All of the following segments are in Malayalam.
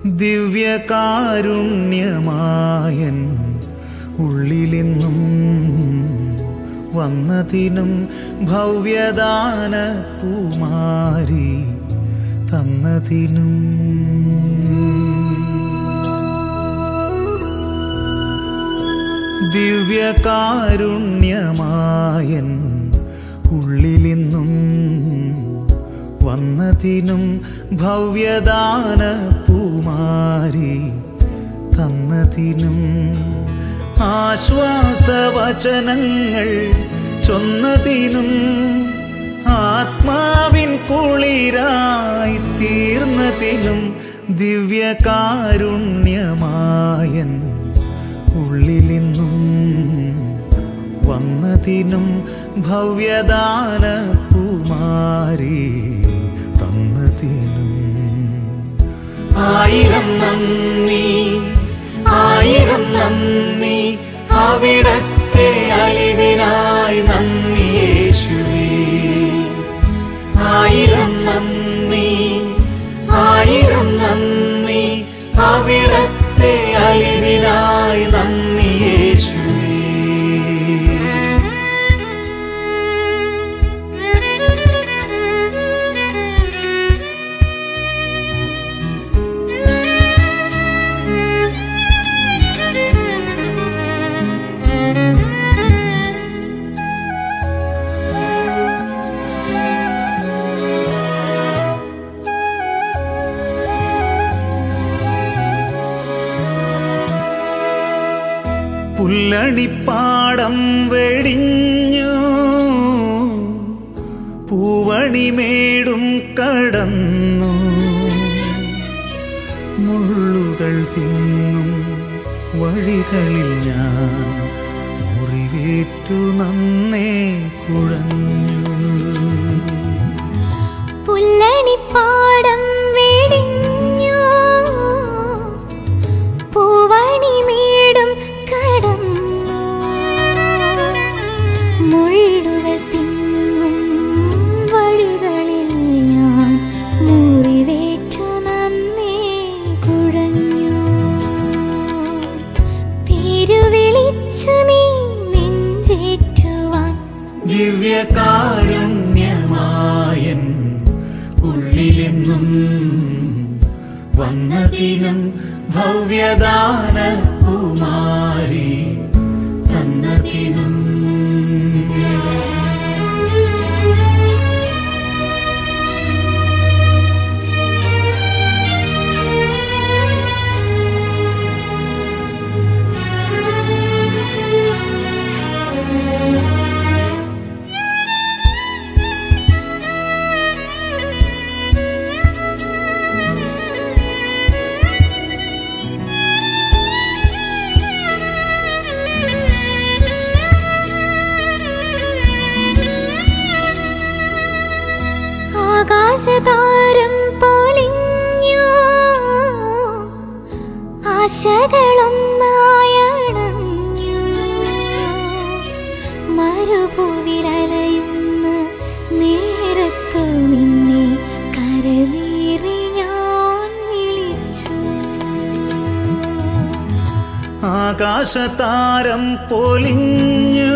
ദിവ്യകാരുണ്യമായൻ ഉള്ളിലെന്നും വന്നതിനും ഭവ്യദാന പൂമാരി തന്നതിനും ദിവ്യകാരുണ്യമായൻ ഉള്ളിലെന്നും വന്നതിനും ഭവ്യദാന പൂമാരി തന്നതിനും ആശ്വാസവചനങ്ങൾ ചൊന്നതിനും ആത്മാവിൻ കുളിരായി തീർന്നതിനും ദിവ്യകാരുണ്യമായൻ ഉള്ളിലിന്നും വന്നതിനും ഭവ്യദാന പൂമാരി തന്നതിനും ആയിരം നന്ദി ആയിരം നന്ദി അവിടത്തെ അലിവിനായി നന്ദി യേശുവേ ആയിരം നന്ദി ആയിരം നന്ദി അവിടത്തെ അലിവിനായി നന്ദി യേശുവേ പുല്ലണിപ്പാടം വെടിഞ്ഞു പൂവണിമേടും കടന്നു മുള്ളുകൾ തിന്നും വഴികളിൽ ഞാൻ മുറിവേറ്റു നന്നേ കുഴഞ്ഞു പുല്ലണിപ്പാടം വെടിഞ്ഞു പൂവണിമേടും കടന്നു മുള്ളുകൾ തിങ്ങും വഴികളിൽ ഞാൻ മുറിവേറ്റു നന്നേ കുഴഞ്ഞു പേരുവിളിച്ചു നീ നെഞ്ചേറ്റുവാൻ ദിവ്യകാരുണ്യമായൻ ഉള്ളിലെന്നും വന്നതിനും ഭവ്യദാന കുമാരി തന്നതിനും ആകാശതാരം പൊലിഞ്ഞു ആശകളൊന്നായണഞ്ഞു മരുഭൂവിലലയുന്ന നേരത്തു നിന്നെ കരൾ നീറി ഞാൻ വിളിച്ചു ആകാശതാരം പൊലിഞ്ഞു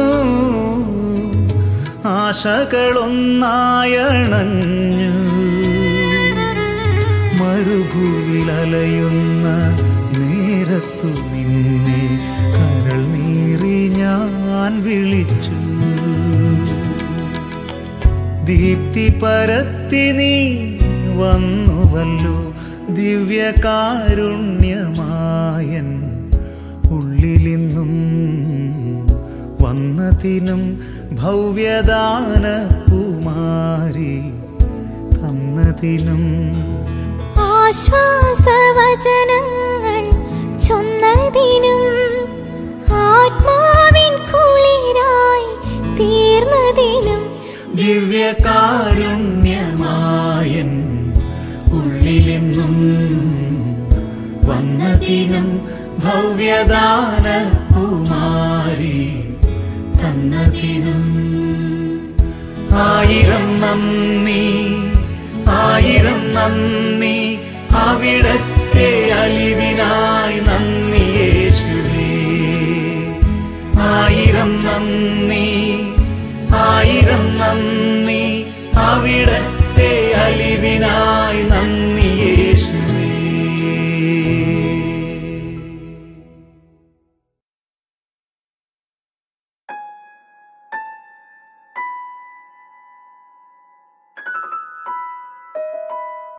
ആശകളൊന്നായണഞ്ഞു മരുഭൂവിലലയുന്ന നേരത്തു നിന്നെ കരൾ നീറി ഞാൻ വിളിച്ചു ദീപ്തി പരത്തി നീ വന്നുവല്ലോ ദിവ്യകാരുണ്യമായൻ ഉള്ളിലിന്നും വന്നതിനും ഭവ്യദാന പൂമാരി തന്നതിനും ആശ്വാസവചനങ്ങൾ ചൊന്നതിനും ആത്മാവിൻ കുളിരായി തീർന്നതിനും ദിവ്യകാരുണ്യമായൻ ഉള്ളിലെന്നും വന്നതിനും ഭവ്യദാന കുമാരി തന്നതിനും ആയിരം നന്ദി ആയിരം നന്ദി അവിടത്തെ അലിവിൽ